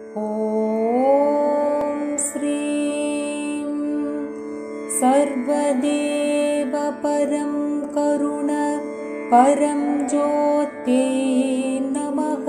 ॐ श्रीं सर्वदेवपरं करुण परं ज्योत्यै नमः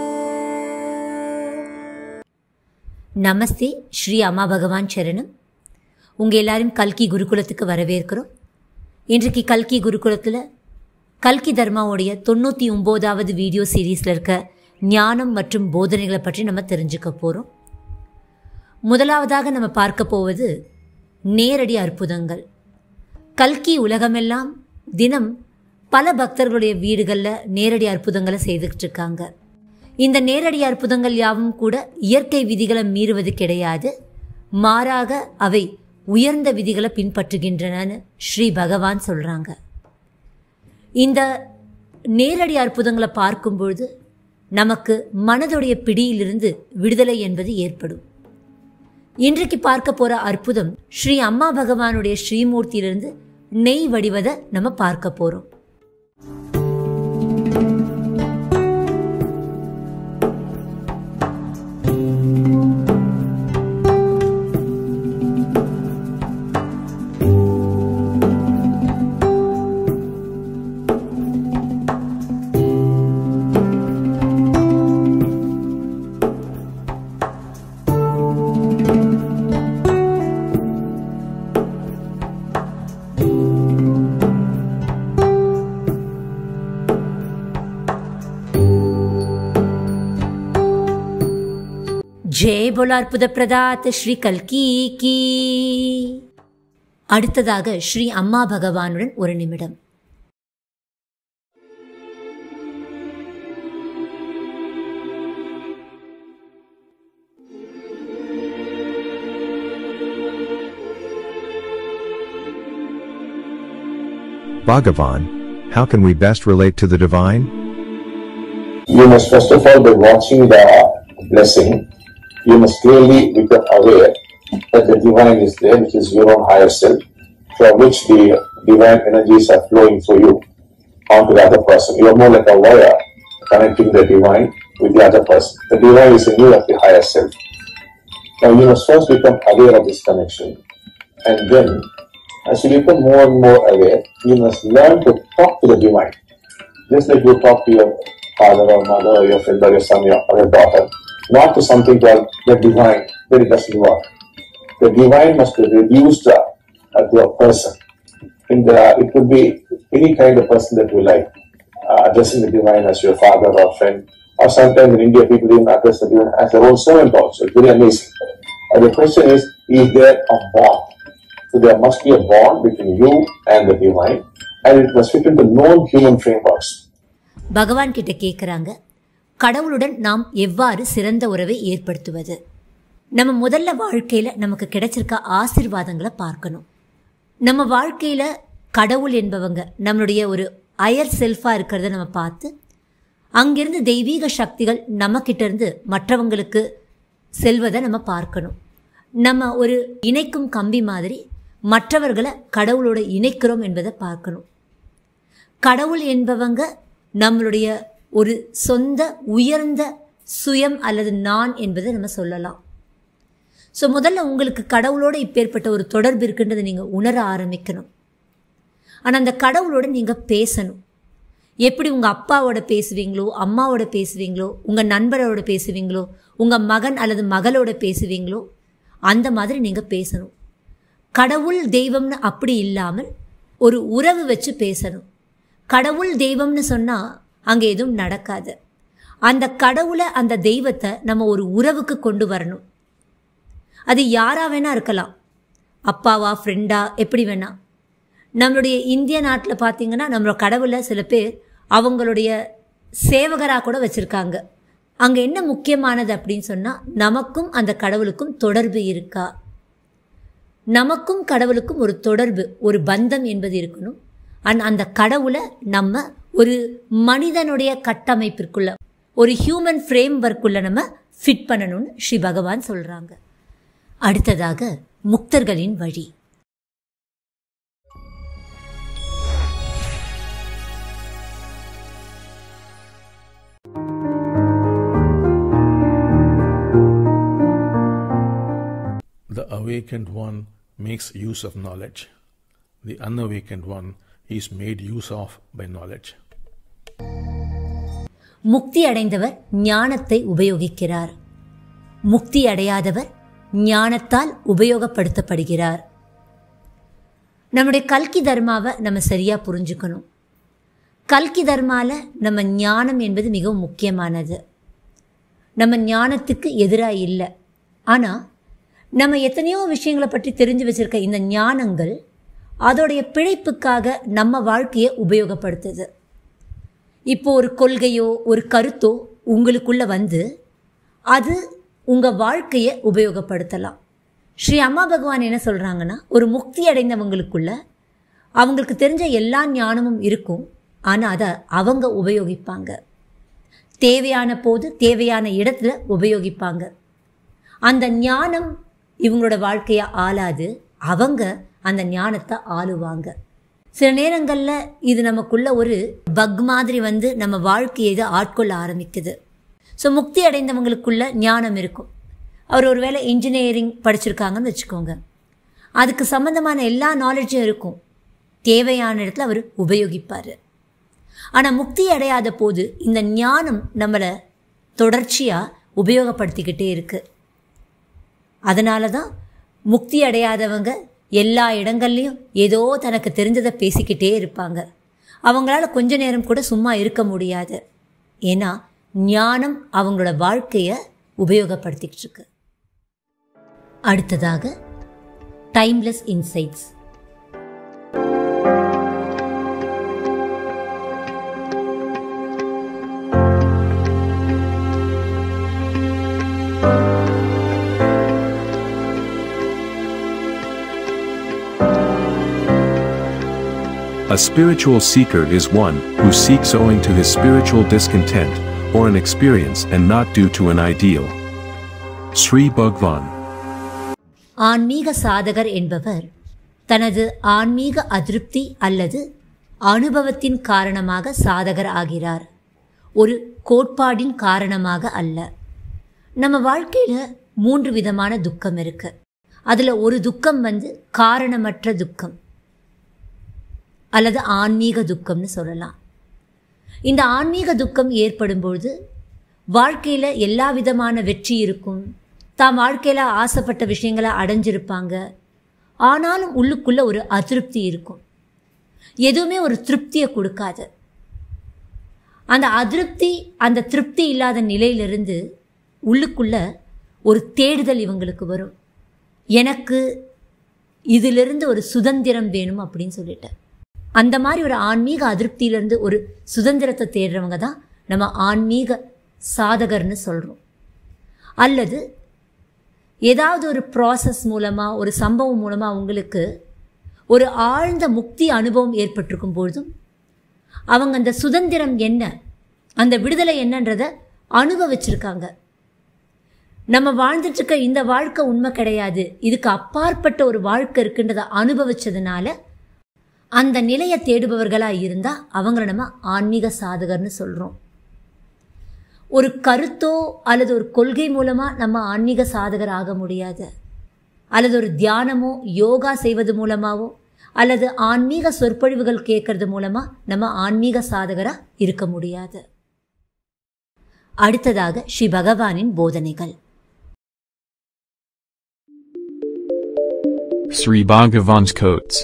நமஸ்தே ஸ்ரீ அம்மா பகவான் சரணம் உங்கள் எல்லாரும் கல்கி குருகுலத்துக்கு வரவேற்கிறோம் இன்றைக்கு கல்கி குருகுலத்தில் கல்கி தர்மாவுடைய தொண்ணூற்றி ஒம்போதாவது வீடியோ சீரீஸில் இருக்க ஞானம் மற்றும் போதனைகளை பற்றி நம்ம தெரிஞ்சுக்க போகிறோம் முதலாவதாக நம்ம பார்க்க போவது நேரடி அற்புதங்கள் கல்கி உலகமெல்லாம் தினம் பல பக்தர்களுடைய வீடுகளில் நேரடி அற்புதங்களை செய்துக்கிட்டு இருக்காங்க இந்த நேரடி அற்புதங்கள் யாவும் கூட இயற்கை விதிகளை மீறுவது கிடையாது மாறாக அவை உயர்ந்த விதிகளை பின்பற்றுகின்றனன்னு ஸ்ரீ பகவான் சொல்கிறாங்க இந்த நேரடி அற்புதங்களை பார்க்கும்பொழுது நமக்கு மனதுடைய பிடியிலிருந்து விடுதலை என்பது ஏற்படும் இன்றைக்கு பார்க்க போகிற அற்புதம் ஸ்ரீ அம்மா பகவானுடைய ஸ்ரீமூர்த்தியிலிருந்து நெய் வடிவதை நம்ம பார்க்க போகிறோம் ஜெய் போல அற்புத பிரதாத் ஸ்ரீ கல்கி கி அடுத்ததாக ஸ்ரீ அம்மா பகவானுடன் ஒரு நிமிடம் Bhagavan, how can we best relate to the divine? you must first of all, by watching the blessing, you must clearly become aware that the divine is there, which is your own higher self, from which the divine energies are flowing through you onto the other person. You are more like a wire connecting the divine with the other person. The divine is in you at the higher self. Now you must first become aware of this connection, and then, as you become more and more aware, you must learn to talk to the divine just like you talk to your father or mother or your friend or your son or your daughter, not to something called the divine, then it doesn't work. The divine must be reduced uh, uh, to a person. In the, it could be any kind of person that you like, uh, addressing the divine as your father or friend, or sometimes in India people even address the divine as their own servant also. It's very amazing. And the question is, is there a bond? So there must be a bond between you and the divine, and it must fit into known human frameworks. பகவான் கிட்ட கேட்குறாங்க கடவுளுடன் நாம் எவ்வாறு சிறந்த உறவை ஏற்படுத்துவது நம்ம முதல்ல வாழ்க்கையில் நமக்கு கிடைச்சிருக்க ஆசிர்வாதங்களை பார்க்கணும் நம்ம வாழ்க்கையில் கடவுள் என்பவங்க நம்மளுடைய ஒரு அயர் செல்ஃபாக இருக்கிறத நம்ம பார்த்து அங்கிருந்து தெய்வீக சக்திகள் நம்மக்கிட்ட இருந்து மற்றவங்களுக்கு செல்வதை நம்ம பார்க்கணும் நம்ம ஒரு இணைக்கும் கம்பி மாதிரி மற்றவர்களை கடவுளோட இணைக்கிறோம் என்பதை பார்க்கணும் கடவுள் என்பவங்க நம்மளுடைய ஒரு சொந்த உயர்ந்த சுயம் அல்லது நான் என்பதை நம்ம சொல்லலாம் ஸோ முதல்ல உங்களுக்கு கடவுளோட இப்பேற்பட்ட ஒரு தொடர்பு இருக்குன்றதை நீங்கள் உணர ஆரம்பிக்கணும் ஆனால் அந்த கடவுளோட நீங்கள் பேசணும் எப்படி உங்கள் அப்பாவோட பேசுவீங்களோ அம்மாவோட பேசுவீங்களோ உங்கள் நண்பரோட பேசுவீங்களோ உங்கள் மகன் அல்லது மகளோட பேசுவீங்களோ அந்த மாதிரி நீங்கள் பேசணும் கடவுள் தெய்வம்னு அப்படி இல்லாமல் ஒரு உறவு வச்சு பேசணும் கடவுள் தெய்வம்னு சொன்னால் அங்கே எதுவும் நடக்காது அந்த கடவுளை அந்த தெய்வத்தை நம்ம ஒரு உறவுக்கு கொண்டு வரணும் அது யாராக வேணா இருக்கலாம் அப்பாவா ஃப்ரெண்டா எப்படி வேணா நம்மளுடைய இந்திய நாட்டில் பார்த்தீங்கன்னா நம்மளோட கடவுளை சில பேர் அவங்களுடைய சேவகராக கூட வச்சுருக்காங்க அங்கே என்ன முக்கியமானது அப்படின்னு சொன்னால் நமக்கும் அந்த கடவுளுக்கும் தொடர்பு இருக்கா நமக்கும் கடவுளுக்கும் ஒரு தொடர்பு ஒரு பந்தம் என்பது இருக்கணும் அண்ட் அந்த கடவுளை நம்ம ஒரு மனிதனுடைய கட்டமைப்பிற்குள்ள ஒரு ஹியூமன் ஃப்ரேம் ஒர்க்குள்ள நம்ம ஃபிட் பண்ணணும்னு ஸ்ரீ பகவான் சொல்கிறாங்க அடுத்ததாக முக்தர்களின் வழி awakened one makes use of knowledge. The unawakened one is made use of by knowledge. முக்தி அடைந்தவர் ஞானத்தை உபயோகிக்கிறார் முக்தி அடையாதவர் ஞானத்தால் உபயோகப்படுத்தப்படுகிறார் நம்முடைய கல்கி தர்மாவை நம்ம சரியா புரிஞ்சுக்கணும் கல்கி தர்மால நம்ம ஞானம் என்பது மிகவும் முக்கியமானது நம்ம ஞானத்துக்கு எதிராக இல்லை ஆனால் நம்ம எத்தனையோ விஷயங்களை பற்றி தெரிஞ்சு வச்சிருக்க இந்த ஞானங்கள் அதோடைய பிழைப்புக்காக நம்ம வாழ்க்கையை உபயோகப்படுத்துது இப்போ ஒரு கொள்கையோ ஒரு கருத்தோ உங்களுக்குள்ள வந்து அது உங்கள் வாழ்க்கையை உபயோகப்படுத்தலாம் ஸ்ரீ அம்மா பகவான் என்ன சொல்கிறாங்கன்னா ஒரு முக்தி அடைந்தவங்களுக்குள்ள அவங்களுக்கு தெரிஞ்ச எல்லா ஞானமும் இருக்கும் ஆனால் அதை அவங்க உபயோகிப்பாங்க தேவையான போது தேவையான இடத்துல உபயோகிப்பாங்க அந்த ஞானம் இவங்களோட வாழ்க்கையை ஆளாது அவங்க அந்த ஞானத்தை ஆளுவாங்க சில நேரங்களில் இது நமக்குள்ள ஒரு பக் மாதிரி வந்து நம்ம வாழ்க்கையை இதை ஆட்கொள்ள ஆரம்பிக்குது ஸோ முக்தி அடைந்தவங்களுக்குள்ள ஞானம் இருக்கும் அவர் ஒருவேளை இன்ஜினியரிங் படிச்சிருக்காங்கன்னு வச்சுக்கோங்க அதுக்கு சம்மந்தமான எல்லா நாலேஜும் இருக்கும் தேவையான இடத்துல அவர் உபயோகிப்பார் ஆனால் முக்தி அடையாத போது இந்த ஞானம் நம்மளை தொடர்ச்சியாக உபயோகப்படுத்திக்கிட்டே இருக்குது அதனால தான் முக்தி அடையாதவங்க எல்லா இடங்கள்லையும் ஏதோ தனக்கு தெரிஞ்சதை பேசிக்கிட்டே இருப்பாங்க அவங்களால கொஞ்ச நேரம் கூட சும்மா இருக்க முடியாது ஏன்னா ஞானம் அவங்களோட வாழ்க்கையை உபயோகப்படுத்திக்கிட்டு இருக்கு அடுத்ததாக timeless insights A spiritual seeker is one who seeks owing to his spiritual discontent or an experience and not due to an ideal. Sri Bhagwan. ஆன்மீக சாதகர் என்பவர் தனது ஆன்மீக அதிருப்தி அல்லது அனுபவத்தின் காரணமாக சாதகர் ஆகிறார் ஒரு கோட்பாடின் காரணமாக அல்ல நம்ம வாழ்க்கையில் மூன்று விதமான துக்கம் இருக்கு அதில் ஒரு துக்கம் வந்து காரணமற்ற துக்கம் அல்லது ஆன்மீக துக்கம்னு சொல்லலாம் இந்த ஆன்மீக துக்கம் ஏற்படும் பொழுது வாழ்க்கையில் எல்லா விதமான வெற்றி இருக்கும் தாம் வாழ்க்கையில் ஆசைப்பட்ட விஷயங்களை அடைஞ்சிருப்பாங்க ஆனாலும் உள்ளுக்குள்ள ஒரு அதிருப்தி இருக்கும் எதுவுமே ஒரு திருப்தியை கொடுக்காது அந்த அதிருப்தி அந்த திருப்தி இல்லாத நிலையிலிருந்து உள்ளுக்குள்ள ஒரு தேடுதல் இவங்களுக்கு வரும் எனக்கு இதிலிருந்து ஒரு சுதந்திரம் வேணும் அப்படின்னு சொல்லிட்டேன் அந்த மாதிரி ஒரு ஆன்மீக அதிருப்தியிலேருந்து ஒரு சுதந்திரத்தை தேடுறவங்க தான் நம்ம ஆன்மீக சாதகர்னு சொல்கிறோம் அல்லது ஏதாவது ஒரு ப்ராசஸ் மூலமாக ஒரு சம்பவம் மூலமாக அவங்களுக்கு ஒரு ஆழ்ந்த முக்தி அனுபவம் ஏற்பட்டிருக்கும் பொழுதும் அவங்க அந்த சுதந்திரம் என்ன அந்த விடுதலை என்னன்றதை அனுபவிச்சிருக்காங்க நம்ம வாழ்ந்துட்டு இருக்க இந்த வாழ்க்கை உண்மை கிடையாது இதுக்கு அப்பாற்பட்ட ஒரு வாழ்க்கை இருக்குன்றதை அனுபவிச்சதுனால அந்த நிலையை தேடுபவர்களாக இருந்தால் அவங்கள நம்ம ஆன்மீக சாதகர்னு சொல்கிறோம் ஒரு கருத்தோ அல்லது ஒரு கொள்கை மூலமாக நம்ம ஆன்மீக சாதகர் ஆக முடியாது அல்லது ஒரு தியானமோ யோகா செய்வது மூலமாவோ அல்லது ஆன்மீக சொற்பொழிவுகள் கேட்கறது மூலமாக நம்ம ஆன்மீக சாதகராக இருக்க முடியாது அடுத்ததாக ஸ்ரீ பகவானின் போதனைகள் Sri Bhagavan's quotes.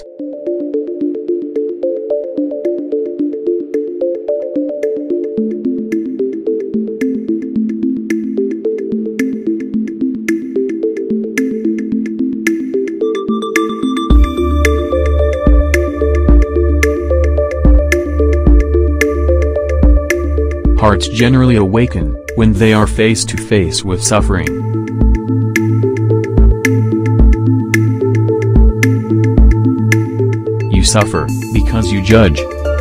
Hearts generally awaken when they are face to face with suffering. You suffer because you judge.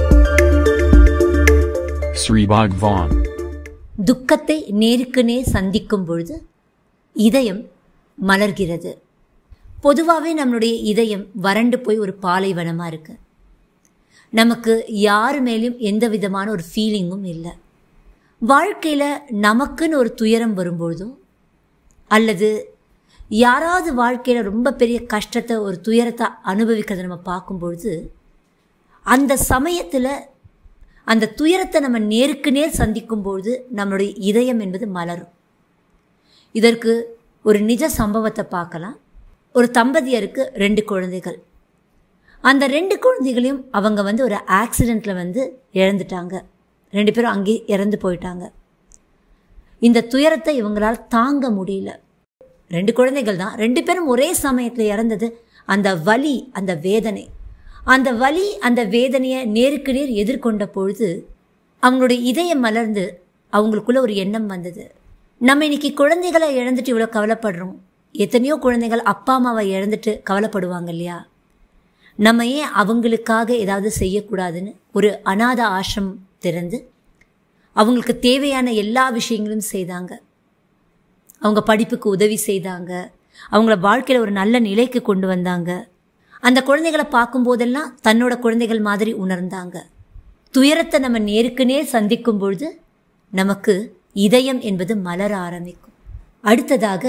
Sri Bhagavan. துக்கத்தை நேருக்கு நேர் சந்திக்கும் பொழுது இதயம் மலர்கிறது பொதுவாகவே நம்மளுடைய இதயம் வறண்டு போய் ஒரு பாலைவனமாக இருக்கு நமக்கு யார் மேலேயும் எந்த விதமான ஒரு ஃபீலிங்கும் இல்லை வாழ்க்கையில் நமக்குன்னு ஒரு துயரம் வரும்பொழுதும் அல்லது யாராவது வாழ்க்கையில் ரொம்ப பெரிய கஷ்டத்தை ஒரு துயரத்தை அனுபவிக்கிறத நம்ம பார்க்கும்பொழுது அந்த சமயத்தில் அந்த துயரத்தை நம்ம நேருக்கு நேர் சந்திக்கும்பொழுது நம்மளுடைய இதயம் என்பது மலரும் இதற்கு ஒரு நிஜ சம்பவத்தை பார்க்கலாம் ஒரு தம்பதியருக்கு ரெண்டு குழந்தைகள் அந்த ரெண்டு குழந்தைகளையும் அவங்க வந்து ஒரு ஆக்சிடெண்ட்டில் வந்து இழந்துட்டாங்க ரெண்டு பேரும் அங்கேயே இறந்து போயிட்டாங்க இந்த துயரத்தை இவங்களால் தாங்க முடியல ரெண்டு குழந்தைகள் தான் ரெண்டு பேரும் ஒரே சமயத்தில் இறந்தது அந்த வலி அந்த வேதனை அந்த வலி அந்த வேதனையை நேருக்கு நேர் எதிர்கொண்ட பொழுது அவங்களுடைய இதயம் மலர்ந்து அவங்களுக்குள்ள ஒரு எண்ணம் வந்தது நம்ம இன்னைக்கு குழந்தைகளை இழந்துட்டு இவ்வளோ கவலைப்படுறோம் எத்தனையோ குழந்தைகள் அப்பா அம்மாவை இழந்துட்டு கவலைப்படுவாங்க இல்லையா நம்ம ஏன் அவங்களுக்காக ஏதாவது செய்யக்கூடாதுன்னு ஒரு அநாத ஆசிரமம் திறந்து அவங்களுக்கு தேவையான எல்லா விஷயங்களும் செய்தாங்க அவங்க படிப்புக்கு உதவி செய்தாங்க அவங்கள வாழ்க்கையில் ஒரு நல்ல நிலைக்கு கொண்டு வந்தாங்க அந்த குழந்தைகளை பார்க்கும்போதெல்லாம் தன்னோட குழந்தைகள் மாதிரி உணர்ந்தாங்க துயரத்தை நம்ம நேருக்கு நேர் சந்திக்கும் பொழுது நமக்கு இதயம் என்பது மலர ஆரம்பிக்கும் அடுத்ததாக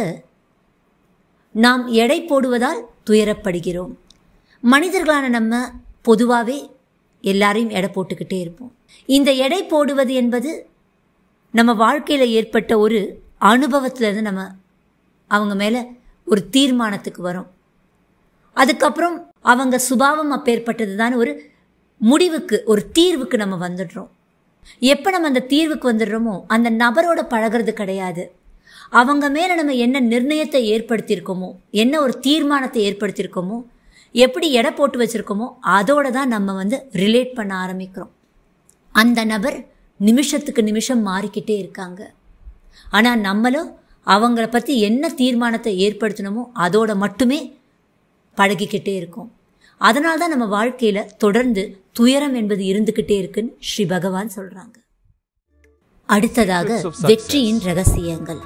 நாம் எடை போடுவதால் துயரப்படுகிறோம் மனிதர்களான நம்ம பொதுவாகவே எல்லாரையும் எடை போட்டுக்கிட்டே இருப்போம் இந்த எடை போடுவது என்பது நம்ம வாழ்க்கையில் ஏற்பட்ட ஒரு அனுபவத்திலேருந்து நம்ம அவங்க மேலே ஒரு தீர்மானத்துக்கு வரும் அதுக்கப்புறம் அவங்க சுபாவம் அப்பேற்பட்டது தான் ஒரு முடிவுக்கு ஒரு தீர்வுக்கு நம்ம வந்துடுறோம் எப்போ நம்ம அந்த தீர்வுக்கு வந்துடுறோமோ அந்த நபரோட பழகிறது கிடையாது அவங்க மேலே நம்ம என்ன நிர்ணயத்தை ஏற்படுத்தியிருக்கோமோ என்ன ஒரு தீர்மானத்தை ஏற்படுத்தியிருக்கோமோ எப்படி எடை போட்டு வச்சுருக்கோமோ அதோட தான் நம்ம வந்து ரிலேட் பண்ண ஆரம்பிக்கிறோம் அந்த நபர் நிமிஷத்துக்கு நிமிஷம் மாறிக்கிட்டே இருக்காங்க ஆனால் நம்மளும் அவங்கள பற்றி என்ன தீர்மானத்தை ஏற்படுத்தணுமோ அதோட மட்டுமே பழகிக்கிட்டே இருக்கோம் அதனால தான் நம்ம வாழ்க்கையில் தொடர்ந்து துயரம் என்பது இருந்துக்கிட்டே இருக்குன்னு ஸ்ரீ பகவான் சொல்கிறாங்க அடுத்ததாக வெற்றியின் ரகசியங்கள்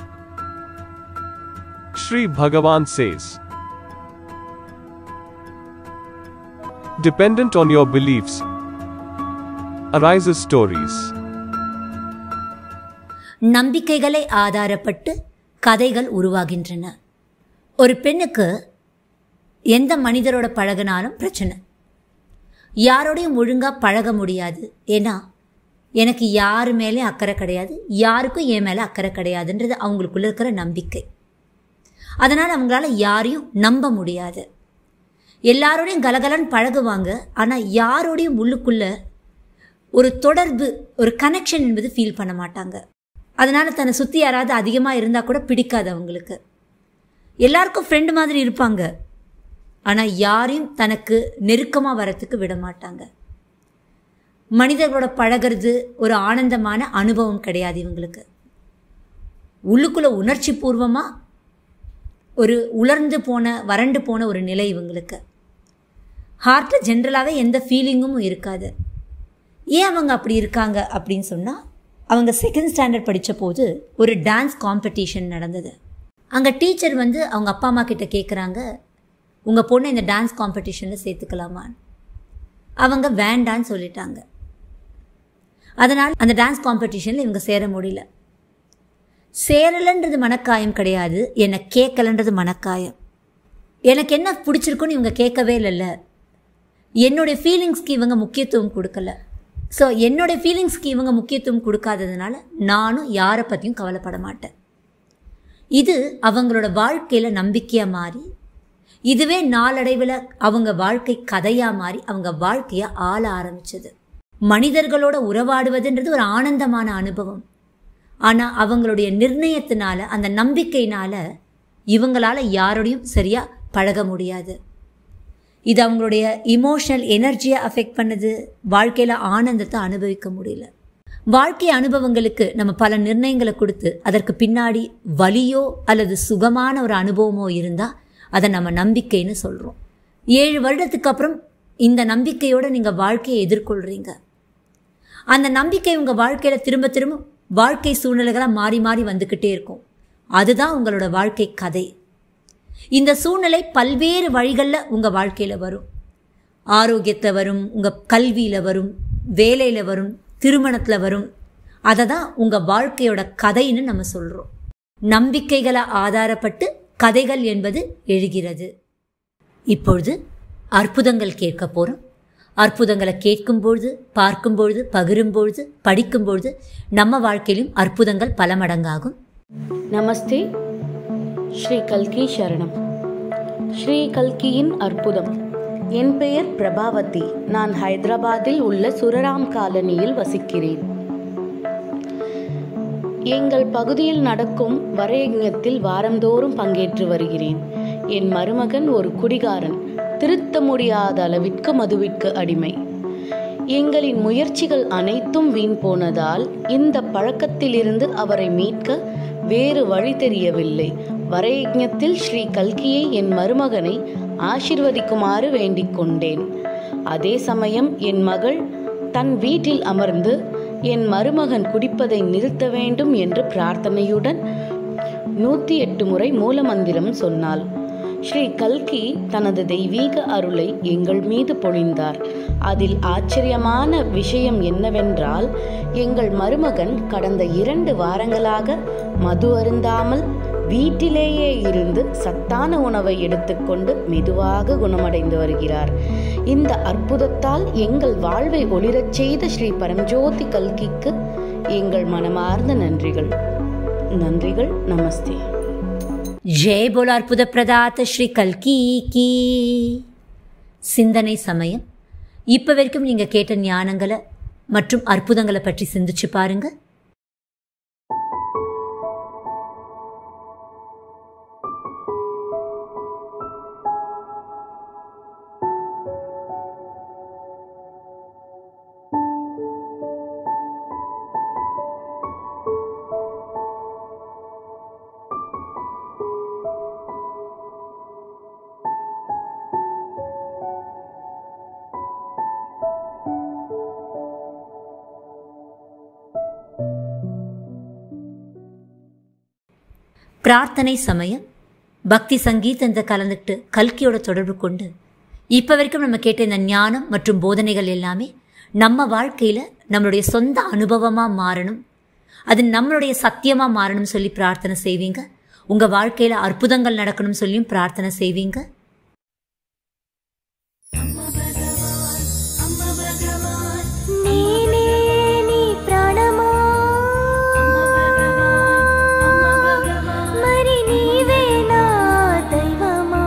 Sri Bhagavan says Dependent on your beliefs arises stories. நம்பிக்கைகளை ஆதாரப்பட்டு கதைகள் உருவாகின்றன ஒரு பெண்ணுக்கு எந்த மனிதரோட பழகினாலும் பிரச்சனை யாரோடையும் ஒழுங்காக பழக முடியாது ஏன்னா எனக்கு யார் மேலே அக்கறை கிடையாது யாருக்கும் என் மேலே அக்கறை கிடையாதுன்றது அவங்களுக்குள்ள இருக்கிற நம்பிக்கை அதனால் அவங்களால யாரையும் நம்ப முடியாது எல்லாரோடையும் கலகலன்னு பழகுவாங்க ஆனால் யாரோடையும் உள்ளுக்குள்ள ஒரு தொடர்பு ஒரு கனெக்ஷன் என்பது ஃபீல் பண்ண மாட்டாங்க அதனால் தன்னை சுற்றி யாராவது அதிகமாக இருந்தால் கூட பிடிக்காது அவங்களுக்கு எல்லாருக்கும் ஃப்ரெண்டு மாதிரி இருப்பாங்க ஆனால் யாரையும் தனக்கு நெருக்கமாக வரத்துக்கு விட மாட்டாங்க மனிதர்களோட பழகிறது ஒரு ஆனந்தமான அனுபவம் கிடையாது இவங்களுக்கு உள்ளுக்குள்ளே உணர்ச்சி பூர்வமாக ஒரு உலர்ந்து போன வறண்டு போன ஒரு நிலை இவங்களுக்கு ஹார்ட்டில் ஜென்ரலாகவே எந்த ஃபீலிங்கும் இருக்காது ஏன் அவங்க அப்படி இருக்காங்க அப்படின்னு சொன்னால் அவங்க செகண்ட் ஸ்டாண்டர்ட் படித்த போது ஒரு டான்ஸ் காம்படிஷன் நடந்தது அங்கே டீச்சர் வந்து அவங்க அப்பா அம்மா கிட்ட கேட்குறாங்க உங்கள் பொண்ணை இந்த டான்ஸ் காம்படிஷனில் சேர்த்துக்கலாமான்னு அவங்க வேண்டான்னு சொல்லிட்டாங்க அதனால் அந்த டான்ஸ் காம்படிஷனில் இவங்க சேர முடியல சேரலைன்றது மனக்காயம் கிடையாது என்னை கேட்கலன்றது மனக்காயம் எனக்கு என்ன பிடிச்சிருக்குன்னு இவங்க கேட்கவே இல்லைல்ல என்னுடைய ஃபீலிங்ஸ்க்கு இவங்க முக்கியத்துவம் கொடுக்கல ஸோ என்னுடைய ஃபீலிங்ஸ்க்கு இவங்க முக்கியத்துவம் கொடுக்காததுனால நானும் யாரை பற்றியும் கவலைப்பட மாட்டேன் இது அவங்களோட வாழ்க்கையில் நம்பிக்கையாக மாறி இதுவே நாளடைவில் அவங்க வாழ்க்கை கதையாக மாறி அவங்க வாழ்க்கையை ஆள ஆரம்பிச்சது மனிதர்களோட உறவாடுவதுன்றது ஒரு ஆனந்தமான அனுபவம் ஆனால் அவங்களுடைய நிர்ணயத்தினால அந்த நம்பிக்கையினால இவங்களால யாரோடையும் சரியாக பழக முடியாது இது அவங்களுடைய இமோஷனல் எனர்ஜியை அஃபெக்ட் பண்ணுது வாழ்க்கையில் ஆனந்தத்தை அனுபவிக்க முடியல வாழ்க்கை அனுபவங்களுக்கு நம்ம பல நிர்ணயங்களை கொடுத்து அதற்கு பின்னாடி வலியோ அல்லது சுகமான ஒரு அனுபவமோ இருந்தால் அதை நம்ம நம்பிக்கைன்னு சொல்கிறோம் ஏழு வருடத்துக்கு அப்புறம் இந்த நம்பிக்கையோடு நீங்கள் வாழ்க்கையை எதிர்கொள்கிறீங்க அந்த நம்பிக்கை உங்கள் வாழ்க்கையில் திரும்ப திரும்ப வாழ்க்கை சூழ்நிலைகளாக மாறி மாறி வந்துக்கிட்டே இருக்கும் அதுதான் உங்களோட வாழ்க்கை கதை இந்த சூழ்நிலை பல்வேறு வழிகளில் உங்கள் வாழ்க்கையில் வரும் ஆரோக்கியத்தில் வரும் உங்கள் கல்வியில் வரும் வேலையில் வரும் திருமணத்தில் வரும் அதை தான் உங்கள் வாழ்க்கையோட கதைன்னு நம்ம சொல்கிறோம் நம்பிக்கைகளை ஆதாரப்பட்டு கதைகள் என்பது எழுகிறது இப்பொழுது அற்புதங்கள் கேட்க போகிறோம் அற்புதங்களை கேட்கும்பொழுது பார்க்கும்பொழுது பகிரும்பொழுது படிக்கும்பொழுது நம்ம வாழ்க்கையிலும் அற்புதங்கள் பல மடங்காகும் நமஸ்தே ஸ்ரீ கல்கி சரணம் ஸ்ரீ கல்கியின் அற்புதம் என் பெயர் பிரபாவதி நான் ஹைதராபாத்தில் உள்ள சுரராம் காலனியில் வசிக்கிறேன் எங்கள் பகுதியில் நடக்கும் வரையங்கத்தில் வாரந்தோறும் பங்கேற்று வருகிறேன் என் மருமகன் ஒரு குடிகாரன் திருத்த முடியாத அளவிற்கு மதுவிற்கு அடிமை எங்களின் முயற்சிகள் அனைத்தும் வீண் போனதால் இந்த பழக்கத்திலிருந்து அவரை மீட்க வேறு வழி தெரியவில்லை வரையஜத்தில் ஸ்ரீ கல்கியை என் மருமகனை ஆசிர்வதிக்குமாறு வேண்டிக் கொண்டேன் அதே சமயம் என் மகள் தன் வீட்டில் அமர்ந்து என் மருமகன் குடிப்பதை நிறுத்த வேண்டும் என்று பிரார்த்தனையுடன் நூற்றி எட்டு முறை மூலமந்திரம் சொன்னாள் ஸ்ரீ கல்கி தனது தெய்வீக அருளை எங்கள் மீது பொழிந்தார் அதில் ஆச்சரியமான விஷயம் என்னவென்றால் எங்கள் மருமகன் கடந்த இரண்டு வாரங்களாக மது அருந்தாமல் வீட்டிலேயே இருந்து சத்தான உணவை எடுத்துக்கொண்டு மெதுவாக குணமடைந்து வருகிறார் இந்த அற்புதத்தால் எங்கள் வாழ்வை ஒளிரச் செய்த ஸ்ரீ பரம்ஜோதி கல்கிக்கு எங்கள் மனமார்ந்த நன்றிகள் நன்றிகள் நமஸ்தே ஜெய் போல அற்புத பிரதாத்த ஸ்ரீ கல்கி கி சிந்தனை சமயம் இப்போ வரைக்கும் நீங்கள் கேட்ட ஞானங்களை மற்றும் அற்புதங்களை பற்றி சிந்திச்சு பாருங்க பிரார்த்தனை சமயம் பக்தி சங்கீதத்தை கலந்துக்கிட்டு கல்கியோட தொடர்பு கொண்டு இப்போ வரைக்கும் நம்ம கேட்ட இந்த ஞானம் மற்றும் போதனைகள் எல்லாமே நம்ம வாழ்க்கையில் நம்மளுடைய சொந்த அனுபவமாக மாறணும் அது நம்மளுடைய சத்தியமாக மாறணும்னு சொல்லி பிரார்த்தனை செய்வீங்க உங்கள் வாழ்க்கையில் அற்புதங்கள் நடக்கணும்னு சொல்லியும் பிரார்த்தனை செய்வீங்க ನೀನೇ ನೀ ಪ್ರಾಣಮಾ మరి నీవే నా దైవమా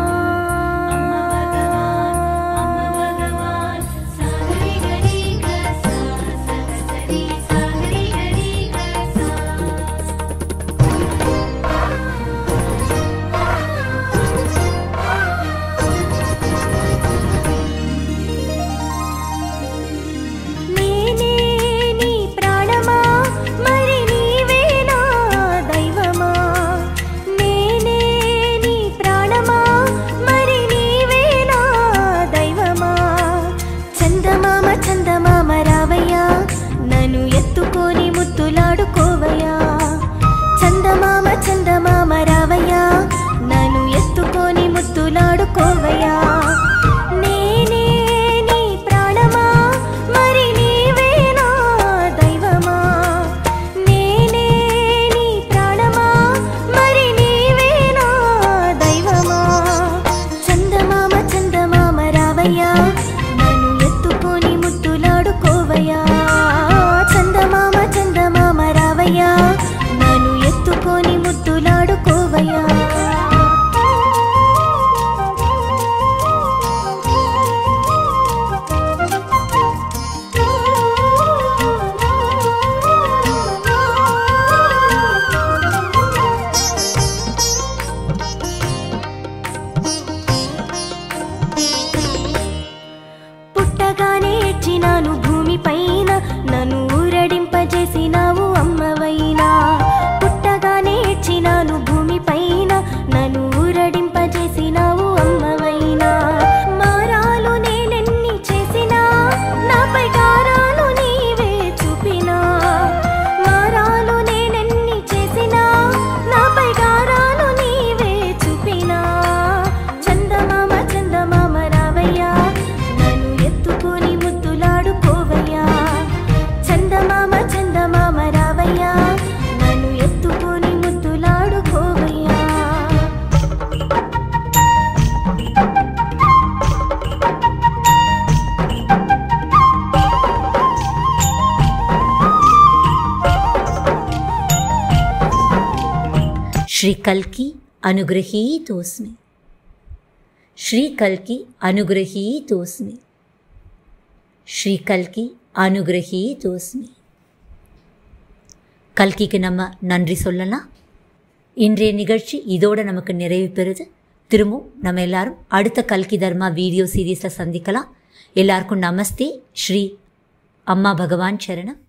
श्री कल्कि अनुगृहीतोऽस्मि श्री कल्कि अनुगृहीतोऽस्मि श्री कल्कि अनुगृहीतोऽस्मि கல்கிக்கு நம்ம நன்றி சொல்லலாம் இன்றைய நிகழ்ச்சி இதோட நமக்கு நிறைவு பெறுது திரும்பவும் நம்ம எல்லாரும் அடுத்த கல்கி தர்மா வீடியோ சீரீஸில் சந்திக்கலாம் எல்லாருக்கும் நமஸ்தே ஸ்ரீ அம்மா பகவான் சரணம்